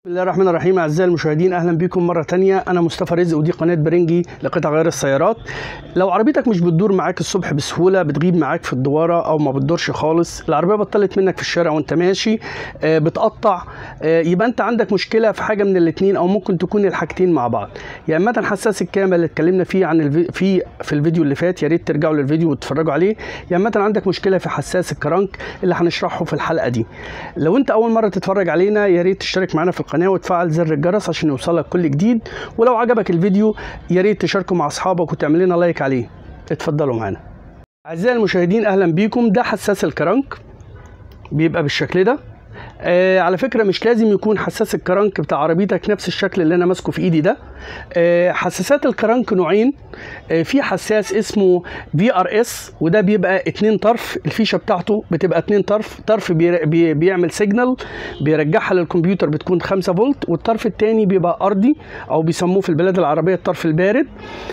بسم الله الرحمن الرحيم اعزائي المشاهدين اهلا بكم مره تانية انا مصطفى رزق ودي قناه برنجي لقطع غيار السيارات لو عربيتك مش بتدور معاك الصبح بسهوله بتغيب معاك في الدواره او ما بتدورش خالص العربيه بطلت منك في الشارع وانت ماشي آه، بتقطع آه، يبقى انت عندك مشكله في حاجه من الاثنين او ممكن تكون الحاجتين مع بعض يا اما حساس الكامل اللي اتكلمنا فيه عن الفي... في في الفيديو اللي فات يا ريت ترجعوا للفيديو وتتفرجوا عليه يا اما عندك مشكله في حساس الكرنك اللي هنشرحه في الحلقه دي لو انت اول مره تتفرج علينا يا ريت تشترك معانا في القناه وتفعل زر الجرس عشان يوصلك كل جديد ولو عجبك الفيديو يا ريت تشاركه مع اصحابك وتعمل لنا لايك عليه اتفضلوا معانا اعزائي المشاهدين اهلا بيكم ده حساس الكرنك بيبقى بالشكل ده آه على فكره مش لازم يكون حساس الكرنك بتاع عربيتك نفس الشكل اللي انا ماسكه في ايدي ده آه حساسات الكرنك نوعين آه في حساس اسمه في ار اس وده بيبقى اتنين طرف الفيشه بتاعته بتبقى اتنين طرف طرف بي بي بيعمل سيجنال بيرجعها للكمبيوتر بتكون 5 فولت والطرف الثاني بيبقى ارضي او بيسموه في البلاد العربيه الطرف البارد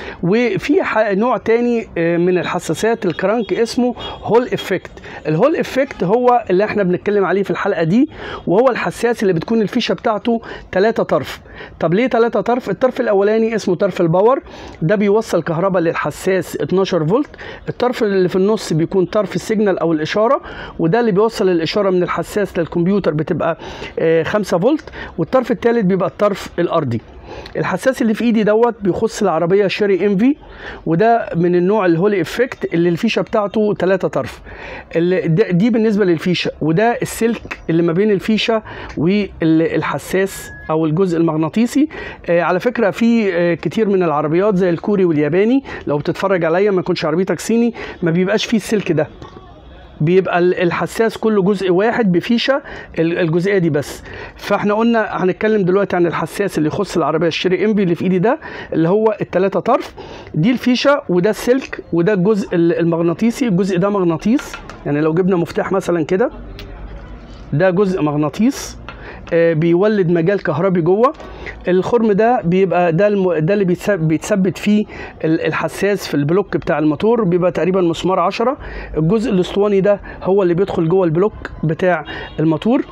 وفي ح- نوع تاني آه، من الحساسات الكرنك اسمه هول افكت الهول افكت هو اللي احنا بنتكلم عليه في الحلقه دي وهو الحساس اللي بتكون الفيشه بتاعته ثلاثة طرف طب ليه ثلاثة طرف الطرف الاولاني اسمه طرف الباور ده بيوصل كهرباء للحساس 12 فولت الطرف اللي في النص بيكون طرف السيجنال او الاشاره وده اللي بيوصل الاشاره من الحساس للكمبيوتر بتبقى آه، 5 فولت والطرف الثالث بيبقى الطرف الارضي الحساس اللي في ايدي دوت بيخص العربيه شيري ام في وده من النوع الهولي افكت اللي الفيشه بتاعته ثلاثة طرف اللي ده- دي بالنسبه للفيشه وده السلك اللي ما بين الفيشه والحساس او الجزء المغناطيسي آه على فكره في آه كتير من العربيات زي الكوري والياباني لو بتتفرج عليا ما يكونش عربيتك صيني ما بيبقاش فيه السلك ده بيبقى ال- الحساس كله جزء واحد بفيشه ال- الجزئيه دي بس فاحنا قلنا هنتكلم دلوقتي عن الحساس اللي يخص العربيه الشيري ام اللي في ايدي ده اللي هو الثلاثه طرف دي الفيشه وده السلك وده الجزء ال- المغناطيسي الجزء ده مغناطيس يعني لو جبنا مفتاح مثلا كده ده جزء مغناطيس آه، بيولد مجال كهربي جوه الخرم ده بيبقى ده الم... ده اللي بيتثب- بيتثبت فيه ال- الحساس في البلوك بتاع الموتور بيبقى تقريبا مسمار 10 الجزء الاسطواني ده هو اللي بيدخل جوه البلوك بتاع الموتور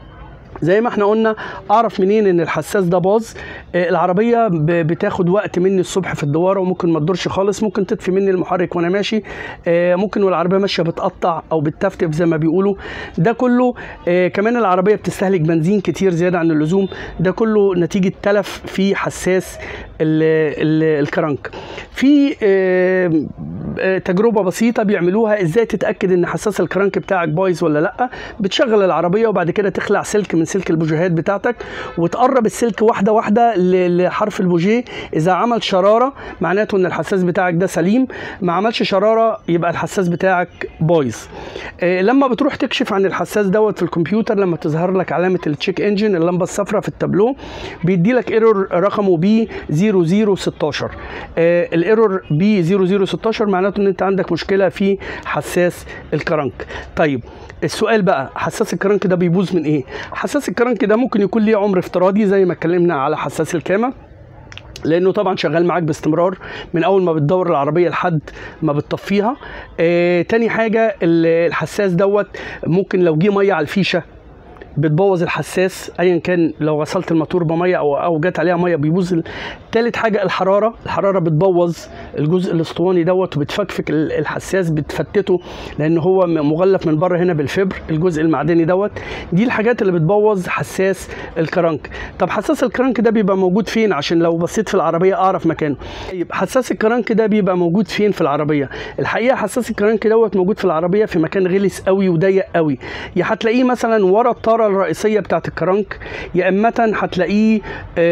زي ما احنا قلنا اعرف منين ان الحساس ده باظ آه، العربيه ب- بتاخد وقت مني الصبح في الدواره وممكن ما تدورش خالص ممكن تطفي مني المحرك وانا ماشي آه، ممكن والعربيه ماشيه بتقطع او بتفتف زي ما بيقولوا ده كله آه، كمان العربيه بتستهلك بنزين كتير زياده عن اللزوم ده كله نتيجه تلف في حساس ال- ال- الكرنك في آه، آه، تجربه بسيطه بيعملوها ازاي تتاكد ان حساس الكرنك بتاعك بايظ ولا لا بتشغل العربيه وبعد كده تخلع سلك من سلك البوجيهات بتاعتك وتقرب السلك واحده واحده ل- لحرف البوجيه اذا عمل شراره معناته ان الحساس بتاعك ده سليم ما عملش شراره يبقى الحساس بتاعك بايظ آه، لما بتروح تكشف عن الحساس دوت في الكمبيوتر لما تظهر لك علامه التشيك انجن اللمبه الصفراء في التابلو بيدي لك ايرور رقمه بي 0016 آه، الايرور بي 0016 معناته ان انت عندك مشكله في حساس الكرنك طيب السؤال بقى حساس الكرنك ده بيبوظ من ايه حساس الكرنك ده ممكن يكون ليه عمر افتراضي زي ما اتكلمنا على حساس الكامه لانه طبعا شغال معاك باستمرار من اول ما بتدور العربيه لحد ما بتطفيها آه تاني حاجه ال- الحساس دوت ممكن لو جه ميه على الفيشه بتبوظ الحساس ايا كان لو غسلت الموتور بميه او او جت عليها ميه بيبوظ ال- تالت حاجه الحراره الحراره بتبوظ الجزء الاسطواني دوت وبتفكفك ال- الحساس بتفتته لان هو م- مغلف من بره هنا بالفبر الجزء المعدني دوت دي الحاجات اللي بتبوظ حساس الكرنك طب حساس الكرنك ده بيبقى موجود فين عشان لو بصيت في العربيه اعرف مكانه طيب حساس الكرنك ده بيبقى موجود فين في العربيه الحقيقه حساس الكرنك دوت موجود في العربيه في مكان غلس قوي وضيق قوي يا هتلاقيه مثلا ورا الطاره الرئيسيه بتاعت الكرنك يا اما هتلاقيه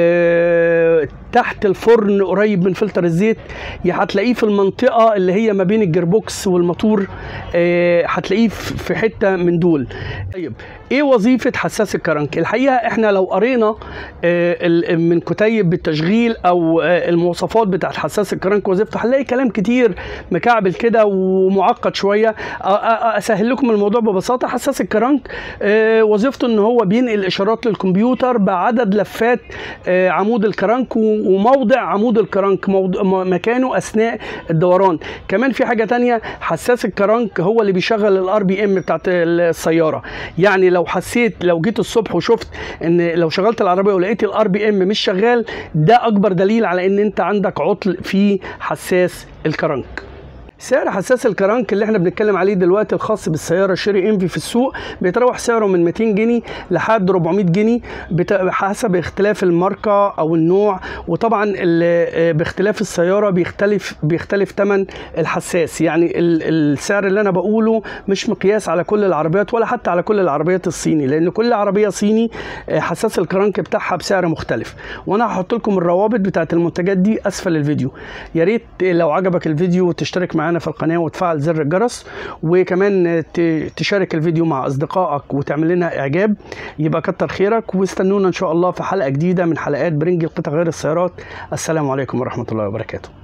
آه تحت الفرن قريب من فلتر الزيت يا هتلاقيه في المنطقه اللي هي ما بين الجيربوكس والموتور آه هتلاقيه في في حته من دول طيب ايه وظيفه حساس الكرنك الحقيقه احنا لو قرينا آه ال- من كتيب بالتشغيل او آه المواصفات بتاعت حساس الكرنك وظيفته هنلاقي كلام كتير مكعبل كده ومعقد شويه أ- أ- اسهل لكم الموضوع ببساطه حساس الكرنك آه وظيفته ان هو بينقل اشارات للكمبيوتر بعدد لفات آه عمود الكرنك و- وموضع عمود الكرنك موضع م- مكانه اثناء الدوران كمان في حاجه تانية حساس الكرنك هو اللي بيشغل الار بي ام بتاعت السياره يعني لو حسيت لو جيت الصبح وشفت ان لو شغلت العربيه ولقيت الار بي ام مش شغال ده اكبر دليل على ان انت عندك عطل في حساس الكرنك سعر حساس الكرنك اللي احنا بنتكلم عليه دلوقتي الخاص بالسياره شيري انفي في السوق بيتراوح سعره من 200 جنيه لحد 400 جنيه بت- حسب اختلاف الماركه او النوع وطبعا ال- باختلاف السياره بيختلف بيختلف ثمن الحساس يعني ال- السعر اللي انا بقوله مش مقياس على كل العربيات ولا حتى على كل العربيات الصيني لان كل عربيه صيني آه، حساس الكرنك بتاعها بسعر مختلف وانا هحط لكم الروابط بتاعت المنتجات دي اسفل الفيديو يا ريت لو عجبك الفيديو تشترك معانا في القناه وتفعل زر الجرس وكمان ت- تشارك الفيديو مع اصدقائك وتعمل لنا اعجاب يبقى كتر خيرك واستنونا ان شاء الله في حلقه جديده من حلقات برنج القطع غير السيارات السلام عليكم ورحمه الله وبركاته